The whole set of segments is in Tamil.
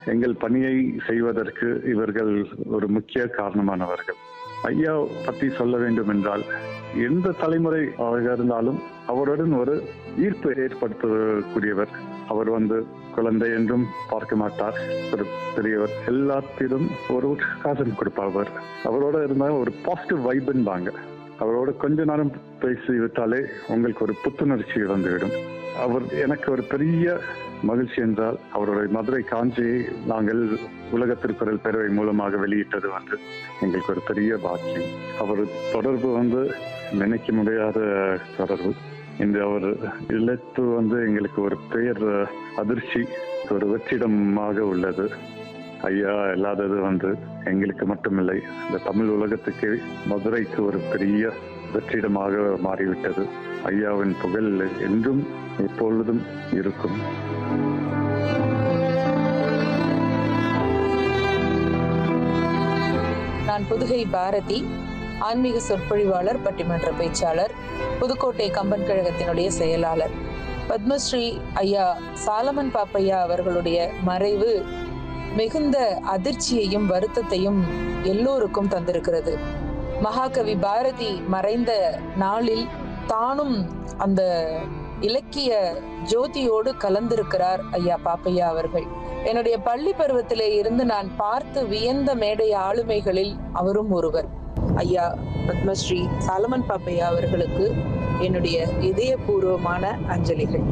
எங்கள் பணியை செய்வதற்கு இவர்கள் ஒரு முக்கிய காரணமானவர்கள் ஐயா பற்றி சொல்ல வேண்டும் என்றால் எந்த தலைமுறை ஆக இருந்தாலும் அவருடன் ஒரு ஈர்ப்பு ஏற்படுத்தக்கூடியவர் அவர் வந்து குழந்தை என்றும் பார்க்க மாட்டார் ஒரு பெரியவர் எல்லாத்திலும் ஒரு உற்சாகம் கொடுப்பவர் அவரோட இருந்தால் ஒரு பாசிட்டிவ் வைப்ன்பாங்க அவரோட கொஞ்ச நேரம் பேசி விட்டாலே உங்களுக்கு ஒரு புத்துணர்ச்சி வந்துவிடும் அவர் எனக்கு ஒரு பெரிய மகிழ்ச்சி என்றால் அவருடைய மதுரை காஞ்சியை நாங்கள் உலக திருக்குறள் பேரவை மூலமாக வெளியிட்டது வந்து எங்களுக்கு ஒரு பெரிய பாக்கியம் அவர் தொடர்பு வந்து நினைக்க முடியாத தொடர்பு இந்த அவர் இல்லத்து வந்து எங்களுக்கு ஒரு பெயர் அதிர்ச்சி ஒரு வெற்றிடமாக உள்ளது ஐயா இல்லாதது வந்து எங்களுக்கு மட்டுமில்லை இந்த தமிழ் உலகத்துக்கு மதுரைக்கு ஒரு பெரிய வெற்றிடமாக மாறிவிட்டது ஐயாவின் புகழ் என்றும் எப்பொழுதும் இருக்கும் நான் புதுகை பாரதி ஆன்மீக சொற்பொழிவாளர் பட்டிமன்ற பேச்சாளர் புதுக்கோட்டை கம்பன் கழகத்தினுடைய செயலாளர் பத்மஸ்ரீ ஐயா சாலமன் பாப்பையா அவர்களுடைய மறைவு மிகுந்த அதிர்ச்சியையும் வருத்தத்தையும் எல்லோருக்கும் தந்திருக்கிறது மகாகவி பாரதி மறைந்த நாளில் தானும் அந்த இலக்கிய ஜோதியோடு கலந்திருக்கிறார் ஐயா பாப்பையா அவர்கள் என்னுடைய பள்ளி பருவத்திலே இருந்து நான் பார்த்து வியந்த மேடை ஆளுமைகளில் அவரும் ஒருவர் ஐயா பத்மஸ்ரீ சாலமன் பாப்பையா அவர்களுக்கு என்னுடைய இதயபூர்வமான அஞ்சலிகள்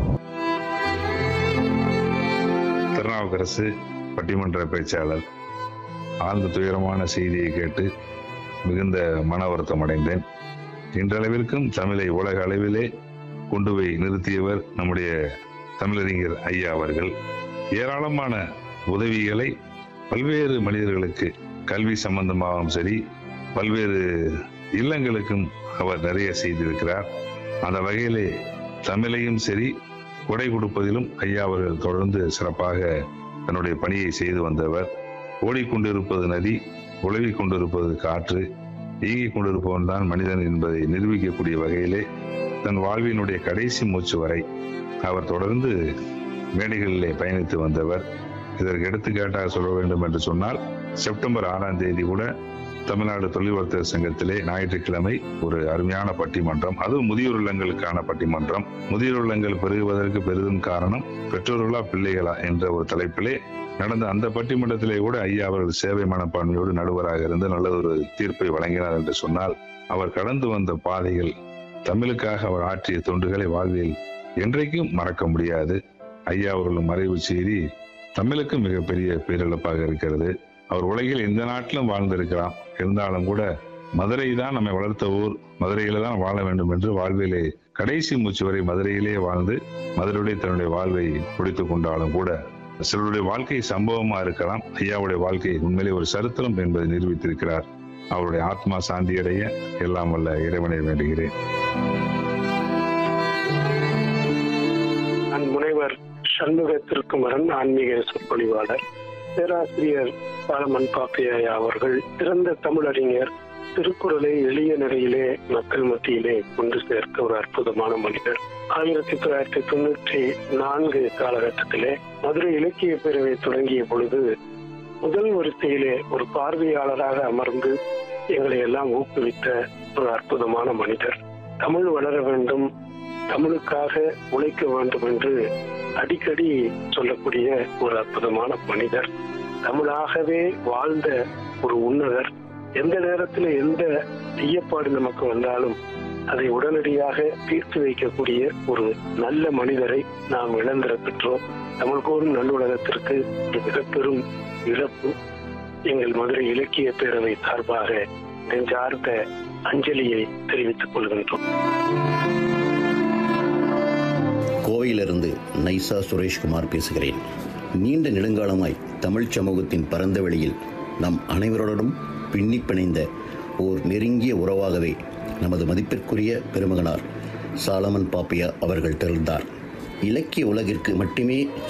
திருநாவுக்கரசு பட்டிமன்ற பேச்சாளர் ஆழ்ந்த துயரமான செய்தியை கேட்டு மிகுந்த மன வருத்தம் அடைந்தேன் இன்றளவிற்கும் தமிழை உலக அளவிலே கொண்டு போய் நிறுத்தியவர் நம்முடைய தமிழறிஞர் ஐயா அவர்கள் ஏராளமான உதவிகளை பல்வேறு மனிதர்களுக்கு கல்வி சம்பந்தமாகவும் சரி பல்வேறு இல்லங்களுக்கும் அவர் நிறைய செய்திருக்கிறார் அந்த வகையிலே தமிழையும் சரி கொடை கொடுப்பதிலும் ஐயா அவர்கள் தொடர்ந்து சிறப்பாக தன்னுடைய பணியை செய்து வந்தவர் ஓடிக்கொண்டிருப்பது நதி உழவிக் கொண்டிருப்பது காற்று இயங்கிக் கொண்டிருப்பவன் தான் மனிதன் என்பதை நிரூபிக்கக்கூடிய வகையிலே தன் வாழ்வினுடைய கடைசி மூச்சு வரை அவர் தொடர்ந்து மேடைகளிலே பயணித்து வந்தவர் இதற்கு எடுத்துக்காட்டாக சொல்ல வேண்டும் என்று சொன்னால் செப்டம்பர் ஆறாம் தேதி கூட தமிழ்நாடு தொழில் வர்த்தக சங்கத்திலே ஞாயிற்றுக்கிழமை ஒரு அருமையான பட்டிமன்றம் அதுவும் முதியோர் இல்லங்களுக்கான பட்டிமன்றம் முதியோர் இல்லங்கள் பெருகுவதற்கு பெரிதும் காரணம் பெற்றோர்களா பிள்ளைகளா என்ற ஒரு தலைப்பிலே நடந்த அந்த பட்டிமன்றத்திலே கூட ஐயா அவர்கள் சேவை மனப்பான்மையோடு நடுவராக இருந்து நல்லதொரு தீர்ப்பை வழங்கினார் என்று சொன்னால் அவர் கடந்து வந்த பாதைகள் தமிழுக்காக அவர் ஆற்றிய தொண்டுகளை வாழ்வில் என்றைக்கும் மறக்க முடியாது ஐயா அவர்கள் மறைவு செய்தி தமிழுக்கு மிகப்பெரிய பேரிழப்பாக இருக்கிறது அவர் உலகில் எந்த நாட்டிலும் வாழ்ந்திருக்கலாம் இருந்தாலும் கூட மதுரை தான் நம்மை வளர்த்த ஊர் மதுரையில தான் வாழ வேண்டும் என்று வாழ்விலே கடைசி மூச்சு வரை மதுரையிலே வாழ்ந்து மதுரையுடைய தன்னுடைய வாழ்வை முடித்துக் கொண்டாலும் கூட சிலருடைய வாழ்க்கை சம்பவமா இருக்கலாம் ஐயாவுடைய வாழ்க்கை உண்மையிலே ஒரு சரித்திரம் என்பதை நிரூபித்திருக்கிறார் அவருடைய ஆத்மா சாந்தி அடைய எல்லாம் வல்ல இறைவனை வேண்டுகிறேன் நான் முனைவர் சண்முக திருக்குமரன் ஆன்மீக சொற்பொழிவாளர் பேராசிரியர் பாலமன் பாப்பையா அவர்கள் சிறந்த தமிழறிஞர் திருக்குறளை எளிய நிலையிலே மக்கள் மத்தியிலே கொண்டு சேர்க்க ஒரு அற்புதமான மனிதர் ஆயிரத்தி தொள்ளாயிரத்தி தொண்ணூற்றி நான்கு காலகட்டத்திலே மதுரை இலக்கிய பேரவை தொடங்கிய பொழுது முதல் வரிசையிலே ஒரு பார்வையாளராக அமர்ந்து எங்களை எல்லாம் ஊக்குவித்த ஒரு அற்புதமான மனிதர் தமிழ் வளர வேண்டும் தமிழுக்காக உழைக்க வேண்டும் என்று அடிக்கடி சொல்லக்கூடிய ஒரு அற்புதமான மனிதர் தமிழாகவே வாழ்ந்த ஒரு உன்னதர் எந்த நேரத்தில் எந்த ஐயப்பாடு நமக்கு வந்தாலும் அதை உடனடியாக தீர்த்து வைக்கக்கூடிய ஒரு நல்ல மனிதரை நாம் இழந்திர பெற்றோம் தமிழ் கூறும் நல்லுலகத்திற்கு ஒரு மிகப்பெரும் இழப்பு எங்கள் மதுரை இலக்கிய பேரவை சார்பாக நெஞ்சார்ந்த அஞ்சலியை தெரிவித்துக் கொள்கின்றோம் கோவையிலிருந்து நைசா சுரேஷ்குமார் பேசுகிறேன் நீண்ட நெடுங்காலமாய் தமிழ்ச் சமூகத்தின் பரந்த வெளியில் நம் அனைவரோடும் பின்னிப் பிணைந்த ஓர் நெருங்கிய உறவாகவே நமது மதிப்பிற்குரிய பெருமகனார் சாலமன் பாப்பியா அவர்கள் திறந்தார் இலக்கிய உலகிற்கு மட்டுமே